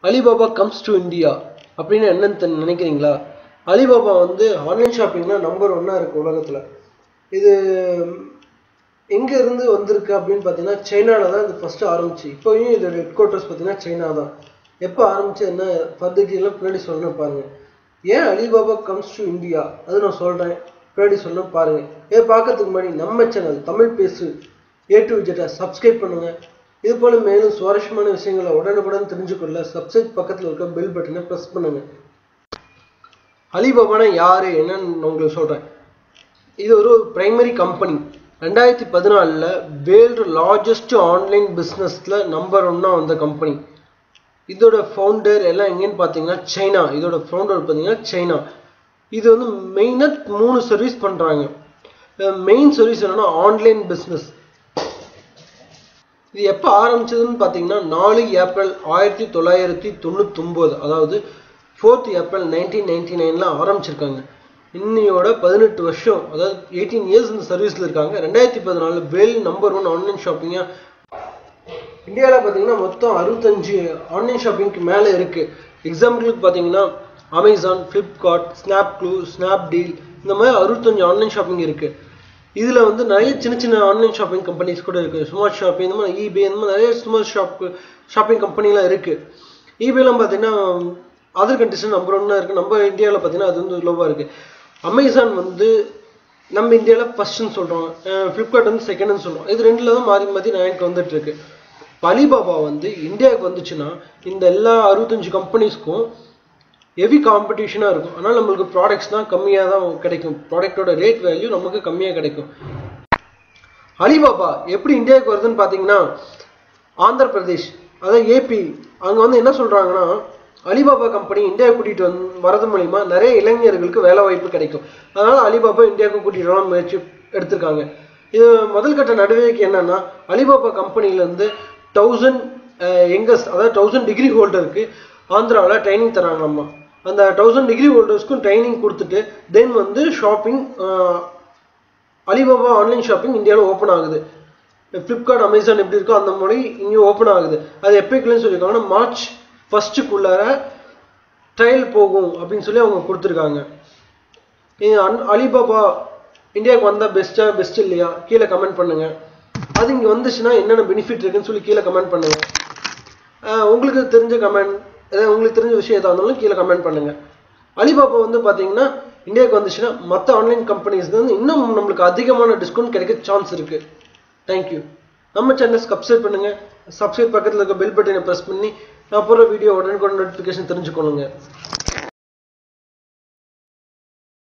Alibaba comes to India அப்படின்னு என்னன்னு தெ- நினைக்கிறீங்களா அலிபாபா வந்து ஆன்லைன் ஷாப்பிங்னா நம்பர் ஒன்னா இருக்கு உலகத்துல இது எங்க இருந்து வந்திருக்கு அப்படின்னு பார்த்தீங்கன்னா சைனால தான் இது ஃபர்ஸ்ட் ஆரம்பிச்சு இப்போயும் இதோட ஹெட் குவார்ட்டர்ஸ் பார்த்தீங்கன்னா சைனா தான் எப்போ ஆரம்பிச்சு என்ன ஃபர்தர் எல்லாம் பின்னாடி சொல்லணும் பாருங்க ஏன் அலிபாபா கம்ஸ் டு இந்தியா அது நான் சொல்றேன் பின்னாடி சொல்லணும் பாருங்க இதை பார்க்கறதுக்கு முன்னாடி நம்ம சேனல் தமிழ் பேசு ஏ டு விஜெட்டை சப்ஸ்கிரைப் பண்ணுங்க இது போல மேலும் சுவாரஸ்யமான விஷயங்களை உடனுக்குடன் தெரிஞ்சுக்கொள்ள சப்ஸ்கிரைப் பக்கத்தில் இருக்க பெல் பட்டனை ப்ரெஸ் பண்ணுங்க அலிபாபானா யாரு என்னன்னு உங்களுக்கு சொல்றேன் இது ஒரு பிரைமரி கம்பெனி ரெண்டாயிரத்தி பதினாலில் வேர்ல்டு லார்ஜஸ்ட் ஆன்லைன் பிஸ்னஸில் நம்பர் ஒன்னா வந்த கம்பெனி இதோட ஃபவுண்டர் எல்லாம் எங்கேன்னு பார்த்தீங்கன்னா சைனா இதோட ஃபவுண்டர் பார்த்தீங்கன்னா சைனா இது வந்து மெயினாக மூணு சர்வீஸ் பண்ணுறாங்க மெயின் சர்வீஸ் என்னன்னா ஆன்லைன் பிஸ்னஸ் இது எப்போ ஆரம்பிச்சதுன்னு பார்த்தீங்கன்னா நாலு ஏப்ரல் ஆயிரத்தி தொள்ளாயிரத்தி தொண்ணூத்தொம்போது அதாவது ஃபோர்த் ஏப்ரல் நைன்டீன் நைன்டி நைனில் ஆரம்பிச்சிருக்காங்க இன்னையோட பதினெட்டு வருஷம் அதாவது எயிட்டீன் இயர்ஸ் இந்த சர்வீஸில் இருக்காங்க ரெண்டாயிரத்தி பதினாலு வேல் நம்பர் ஒன் ஆன்லைன் ஷாப்பிங்காக இந்தியாவில் பார்த்தீங்கன்னா மொத்தம் அறுபத்தஞ்சு ஆன்லைன் ஷாப்பிங்க்கு மேலே இருக்குது எக்ஸாம்பிளுக்கு பார்த்தீங்கன்னா அமேசான் ஃப்ளிப்கார்ட் ஸ்னாப்க்ளூ ஸ்னாப்டீல் இந்த மாதிரி அறுபத்தஞ்சு ஆன்லைன் ஷாப்பிங் இருக்குது இதில் வந்து நிறைய சின்ன சின்ன ஆன்லைன் ஷாப்பிங் கம்பெனிஸ் கூட இருக்குது ஸ்மார்ட் ஷாப்பிங் இந்த மாதிரி ஈபே இந்த மாதிரி நிறைய ஸ்மார்ட் ஷாப் ஷாப்பிங் கம்பெனிலாம் இருக்குது ஈபேலாம் பார்த்தீங்கன்னா அதர் கண்ட்ரிஸில் நம்பர் ஒன்னாக இருக்குது நம்ம இந்தியாவில் பார்த்தீங்கன்னா அது வந்து லோவாக இருக்குது அமேசான் வந்து நம்ம இந்தியாவில் ஃபர்ஸ்ட்னு சொல்கிறோம் ஃப்ளிப்கார்ட் வந்து செகண்ட்னு சொல்கிறோம் இது ரெண்டில் தான் மாறி மாறி ரேங்க் வந்துட்டு இருக்கு இப்ப அலிபாபா வந்து இந்தியாவுக்கு வந்துச்சுன்னா இந்த எல்லா அறுபத்தஞ்சு கம்பெனிஸ்க்கும் ஹெவி காம்படிஷனாக இருக்கும் அதனால் நம்மளுக்கு ப்ராடக்ட்ஸ் தான் கம்மியாக தான் கிடைக்கும் ப்ராடக்ட்டோட ரேட் வேல்யூ நமக்கு கம்மியாக கிடைக்கும் அலிபாபா எப்படி இந்தியாவுக்கு வருதுன்னு பார்த்தீங்கன்னா ஆந்திர பிரதேஷ் அதாவது ஏபி அங்கே வந்து என்ன சொல்கிறாங்கன்னா அலிபாபா கம்பெனி இந்தியாவுக்கு கூட்டிகிட்டு வந்து வரது மூலிமா நிறைய இளைஞர்களுக்கு வேலை வாய்ப்பு கிடைக்கும் அதனால் அலிபாபா இந்தியாவுக்கு கூட்டிகிட்டு வர முயற்சி எடுத்திருக்காங்க இது முதல் கட்ட நடவடிக்கை என்னன்னா அலிபாபா கம்பெனிலேருந்து தௌசண்ட் எங்கஸ் அதாவது தௌசண்ட் டிகிரி ஹோல்டருக்கு ஆந்திராவில் ட்ரைனிங் தராங்களாமா அந்த தௌசண்ட் டிகிரி ஹோல்டர்ஸ்க்கும் ட்ரைனிங் கொடுத்துட்டு தென் வந்து ஷாப்பிங் அலிபாபா ஆன்லைன் ஷாப்பிங் இந்தியாவில் ஓப்பன் ஆகுது ஃப்ளிப்கார்ட் அமேசான் எப்படி இருக்கோ அந்த மாதிரி இங்கே ஓப்பன் ஆகுது அது எப்போக்குள்ளேன்னு சொல்லியிருக்காங்கன்னா மார்ச் ஃபஸ்ட்டுக்குள்ளார ட்ரையல் போகும் அப்படின்னு சொல்லி அவங்க கொடுத்துருக்காங்க இது அன்- அலிபாபா இந்தியாவுக்கு வந்தால் பெஸ்ட்டா பெஸ்ட் இல்லையா கீழே கமெண்ட் பண்ணுங்க அது இங்கே வந்துச்சுன்னா என்னென்ன பெனிஃபிட் இருக்குன்னு சொல்லி கீழே கமெண்ட் பண்ணுங்க ஆஹ் உங்களுக்கு தெரிஞ்ச கமெண்ட் ஏதாவது உங்களுக்கு தெரிஞ்ச விஷயம் எதாக இருந்தாலும் கீழே கமெண்ட் பண்ணுங்க அலிபாபா வந்து பார்த்தீங்கன்னா இந்தியாவுக்கு வந்துச்சுன்னா மற்ற ஆன்லைன் கம்பெனிஸ் வந்து இன்னும் நம்மளுக்கு அதிகமான டிஸ்கவுண்ட் கிடைக்க சான்ஸ் இருக்கு தேங்க்யூ நம்ம சேனல் சப்ஸ்கிரைப் பண்ணுங்க சப்ஸ்கிரைப் பக்கத்தில் இருக்க பெல் பட்டனை ப்ரெஸ் பண்ணி நான் போகிற வீடியோ உடனுக்குடன் நோட்டிஃபிகேஷன் தெரிஞ்சுக்கொள்ளுங்க